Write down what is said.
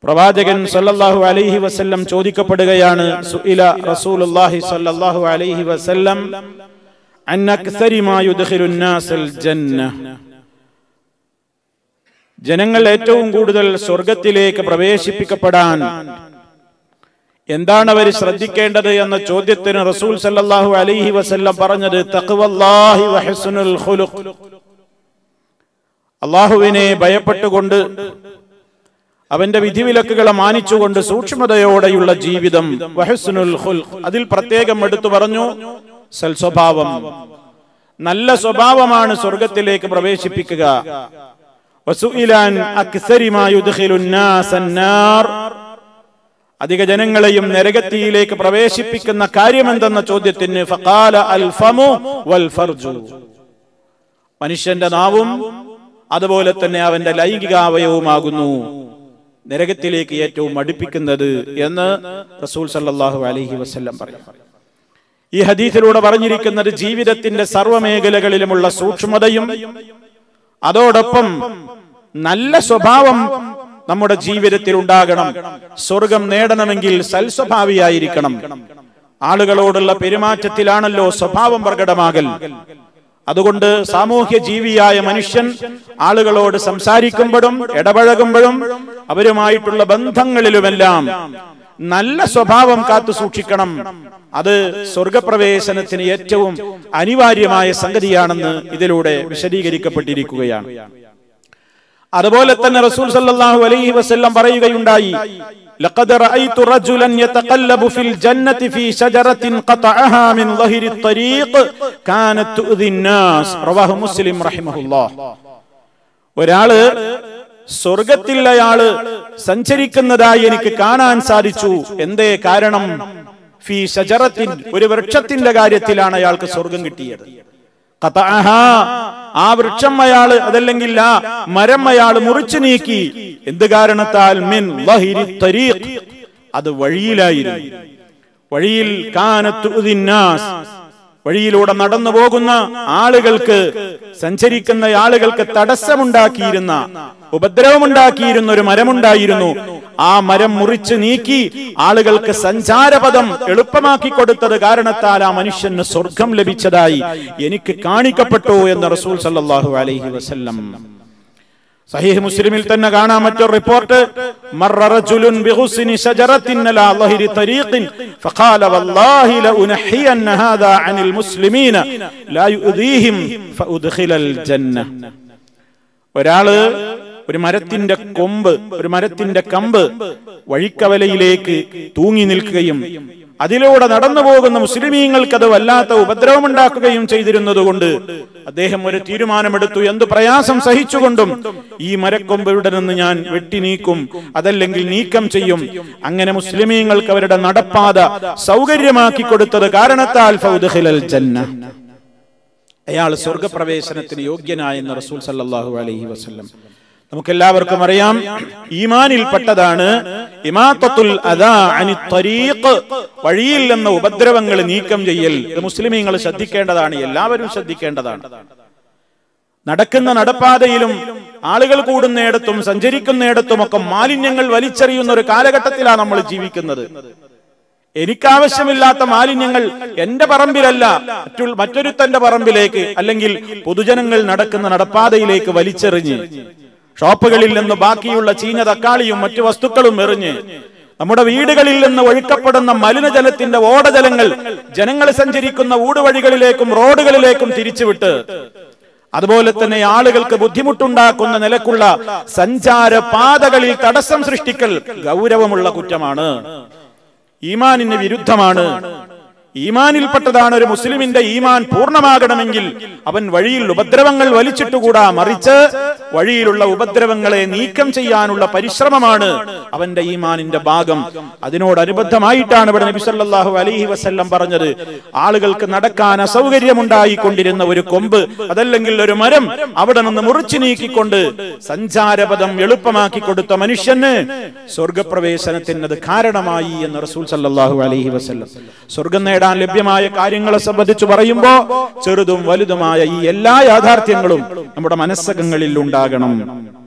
പ്രവാചകൻ സല്ലല്ലാഹു അലൈഹി വസല്ലം ചോദിക്കപ്പെടുകയാണ് സുഇല റസൂലുള്ളാഹി സല്ലല്ലാഹു അലൈഹി വസല്ലം അൻ അക്സരി മാ യുദ്ഖിലു നാസൽ ജന്ന ജനങ്ങൾ ഏറ്റവും കൂടുതൽ സ്വർഗത്തിലേക്ക് പ്രവേശിപ്പിക്കപ്പെടാൻ എന്താണ് അവർ ശ്രദ്ധിക്കേണ്ടത് എന്ന ചോദ്യത്തിന് റസൂൽ സല്ലല്ലാഹു അലൈഹി വസല്ലം പറഞ്ഞത് തഖ്വല്ലാഹി വഹസ്നുൽ ഖുലുഖ് അള്ളാഹുവിനെ ഭയപ്പെട്ടുകൊണ്ട് അവന്റെ വിധിവിലക്കുകളെ മാനിച്ചുകൊണ്ട് സൂക്ഷ്മതയോടെയുള്ള ജീവിതം വഹസ്നുൽ ഖുൽഖ് അതിൽ പ്രത്യേകം എടുത്തു പറഞ്ഞു സൽസ്വഭാവം നല്ല സ്വഭാവമാണ് സ്വർഗത്തിലേക്ക് പ്രവേശിപ്പിക്കുക വസുഇലാൻ അക്സരി മാ യുദ്ഖിലു الناس النار അധിക ജനങ്ങളെയും നരകത്തിയിലേക്ക് പ്രവേശിപ്പിക്കുന്ന കാര്യമെന്തെന്ന ചോദ്യത്തിന് ഫഖാല അൽ ഫമു വൽ ഫർജു മനുഷ്യന്റെ നാവും അതുപോലെ തന്നെ അവന്റെ ലൈംഗിക അവയവുമാകുന്നു നരകത്തിലേക്ക് ഏറ്റവും അടുപ്പിക്കുന്നത് എന്ന് റസൂൽ സല്ലല്ലാഹു അലൈഹി വസല്ലം പറയും ഈ ഹദീസിലൂടെ പറഞ്ഞിരിക്കുന്നത് ജീവിതത്തിന്റെ സർവ്വമേഖലകളിലുമുള്ള സൂക്ഷ്മതയും അതോടൊപ്പം നല്ല സ്വഭാവം നമ്മുടെ ജീവിതത്തിൽ ഉണ്ടാകണം സ്വർഗം നേടണമെങ്കിൽ സൽസ്വഭാവിയായിരിക്കണം ആളുകളോടുള്ള പെരുമാറ്റത്തിലാണല്ലോ സ്വഭാവം പ്രകടമാകൽ അതുകൊണ്ട് സാമൂഹ്യ ജീവിയായ മനുഷ്യൻ ആളുകളോട് സംസാരിക്കുമ്പോഴും ഇടപഴകുമ്പോഴും അവരുമായിട്ടുള്ള ബന്ധങ്ങളിലുമെല്ലാം നല്ല സ്വഭാവം കാത്തു സൂക്ഷിക്കണം അത് സ്വർഗപ്രവേശനത്തിന് ഏറ്റവും അനിവാര്യമായ സംഗതിയാണെന്ന് ഇതിലൂടെ വിശദീകരിക്കപ്പെട്ടിരിക്കുകയാണ് അതുപോലെ തന്നെ റസൂൽ സല്ലല്ലാഹു അലൈഹി വസല്ലം പറയുകയുണ്ടായി لقد رأيت رجلا يتقلب في الجنة في شجرة قطعها من ظهر الطريق كانت تؤذي الناس رواه مسلم رحمه الله ഒരാള് സ്വർഗത്തിൽ അയാള് സഞ്ചരിക്കുന്നതായി എനിക്ക് കാണാൻ സാധിച്ചു എന്തേ കാരണം ഫി ഷജറത്തിൻ ഒരു വൃക്ഷത്തിന്റെ കാര്യത്തിലാണ് അയാൾക്ക് സ്വർഗം കിട്ടിയത് ഖതഅഹ, ആ വൃക്ഷം അയാള് അതല്ലെങ്കിൽ ആ മരം അയാൾ മുറിച്ചു നീക്കി എന്ത് കാരണത്താൽ മിൻ ലഹിരി തരീഖ് അത് വഴിയിലായിരുന്നു വഴിയിൽ കാനത്തു ഉദിന്നാസ് വഴിയിലൂടെ നടന്നു പോകുന്ന ആളുകൾക്ക് സഞ്ചരിക്കുന്ന ആളുകൾക്ക് തടസ്സമുണ്ടാക്കിയിരുന്ന ഉപദ്രവമുണ്ടാക്കിയിരുന്ന ഒരു മരമുണ്ടായിരുന്നു ആ മരം മുറിച്ച് നീക്കി ആളുകൾക്ക് സഞ്ചാരപഥം എളുപ്പമാക്കി കൊടുത്തത് കാരണത്താൽ ആ മനുഷ്യന് സ്വർഗം ലഭിച്ചതായി എനിക്ക് കാണിക്കപ്പെട്ടു എന്ന് റസൂൽ സല്ലല്ലാഹു അലൈഹി വസല്ലം സഹീഹ് മുസ്ലിമിൽ തന്നെ കാണാം മറ്റൊരു റിപ്പോർട്ട് മറ റജുലുൻ ബിഹുസ്നി ശജറത്തിൻ അലാ ളഹിരി തരീഖിൻ ഫഖാല വല്ലാഹി ലഉനഹിയന്ന ഹാദാ അനിൽ മുസ്ലിമീന ലാ യുദീഹിം ഫഉദ്ഖിലൽ ജന്ന ഒരാള് ഒരു മരത്തിന്റെ കൊമ്പ് ഒരു മരത്തിന്റെ കമ്പ് വഴിക്കവലയിലേക്ക് തൂങ്ങി നിൽക്കുകയും അതിലൂടെ നടന്നു പോകുന്ന മുസ്ലിമീങ്ങൾക്ക് അത് വല്ലാത്ത ഉപദ്രവമുണ്ടാക്കുകയും ചെയ്തിരുന്നതുകൊണ്ട് അദ്ദേഹം ഒരു തീരുമാനമെടുത്തു എന്ത് പ്രയാസം സഹിച്ചുകൊണ്ടും ഈ മരക്കൊമ്പ് ഇവിടെ നിന്ന് ഞാൻ വെട്ടി നീക്കും അതല്ലെങ്കിൽ നീക്കം ചെയ്യും അങ്ങനെ മുസ്ലിമീങ്ങൾക്ക് അവരുടെ നടപ്പാത സൗകര്യമാക്കി കൊടുത്തത് കാരണത്താൽ ഫൗദ്ഖിലൽ ജന്ന അയാൾ സ്വർഗപ്രവേശനത്തിന് യോഗ്യനായെന്ന് റസൂൽ സല്ലല്ലാഹു അലൈഹി വസല്ലം നമുക്കെല്ലാവർക്കും അറിയാം ഈമാനിൽപ്പെട്ടതാണ് ഇമാത്തത്തുൽ അദാ അനി ത്വരീഖ് വഴിയിൽ നിന്ന് ഉപദ്രവങ്ങൾ നീക്കം ചെയ്യൽ ഇത് മുസ്ലിമീങ്ങൾ ശ്രദ്ധിക്കേണ്ടതാണ് എല്ലാവരും ശ്രദ്ധിക്കേണ്ടതാണ് നടക്കുന്ന നടപ്പാതയിലും ആളുകൾ കൂടുന്നിടത്തും സഞ്ചരിക്കുന്നിടത്തും ഒക്കെ മാലിന്യങ്ങൾ വലിച്ചെറിയുന്ന ഒരു കാലഘട്ടത്തിലാണ് നമ്മൾ ജീവിക്കുന്നത് എനിക്കാവശ്യമില്ലാത്ത മാലിന്യങ്ങൾ എന്റെ പറമ്പിലല്ല മറ്റുള്ള മറ്റൊരുത്തന്റെ പറമ്പിലേക്ക് അല്ലെങ്കിൽ പൊതുജനങ്ങൾ നടക്കുന്ന നടപ്പാതയിലേക്ക് വലിച്ചെറിഞ്ഞ് ഷോപ്പുകളിൽ നിന്ന് ബാക്കിയുള്ള ചീഞ്ഞ തക്കാളിയും മറ്റു വസ്തുക്കളും എറിഞ്ഞ് നമ്മുടെ വീടുകളിൽ നിന്ന് ഒഴുക്കപ്പെടുന്ന മലിനജലത്തിന്റെ ഓടജലങ്ങൾ ജനങ്ങൾ സഞ്ചരിക്കുന്ന ഊടുവഴികളിലേക്കും റോഡുകളിലേക്കും തിരിച്ചുവിട്ട് അതുപോലെ തന്നെ ആളുകൾക്ക് ബുദ്ധിമുട്ടുണ്ടാക്കുന്ന നിലക്കുള്ള സഞ്ചാര പാതകളിൽ തടസ്സം സൃഷ്ടിക്കൽ ഗൗരവമുള്ള കുറ്റമാണ് ഈമാനിന് വിരുദ്ധമാണ് ഈമാനിൽപ്പെട്ടതാണ് ഒരു മുസ്ലിമിന്റെ ഈമാൻ പൂർണ്ണമാകണമെങ്കിൽ അവൻ വഴിയിൽ ഉപദ്രവങ്ങൾ വലിച്ചിട്ടുകൂടാ മറിച്ച് വഴിയിലുള്ള ഉപദ്രവങ്ങളെ നീക്കം ചെയ്യാനുള്ള പരിശ്രമമാണ് അവന്റെ ഈമാനിന്റെ ഭാഗം അതിനോടനുബന്ധമായിട്ടാണ് ഇവിടെ നബി സല്ലല്ലാഹു അലൈഹി വസല്ലം പറഞ്ഞത് ആളുകൾക്ക് നടക്കാൻ അസൗകര്യമുണ്ടായിക്കൊണ്ടിരുന്ന ഒരു കൊമ്പ് അതല്ലെങ്കിൽ ഒരു മരം അവിടെ നിന്ന് മുറിച്ചു നീക്കിക്കൊണ്ട് സഞ്ചാരപഥം എളുപ്പമാക്കി കൊടുത്ത മനുഷ്യന് സ്വർഗപ്രവേശനത്തിന് അത് കാരണമായി എന്ന് റസൂൽ സല്ലല്ലാഹു അലൈഹി വസല്ലം സ്വർഗം നേടാൻ ലഭ്യമായ കാര്യങ്ങളെ സംബന്ധിച്ച് പറയുമ്പോ ചെറുതും വലുതുമായ ഈ എല്ലാ യാഥാർത്ഥ്യങ്ങളും നമ്മുടെ മനസ്സകങ്ങളിൽ ഉണ്ടാകണം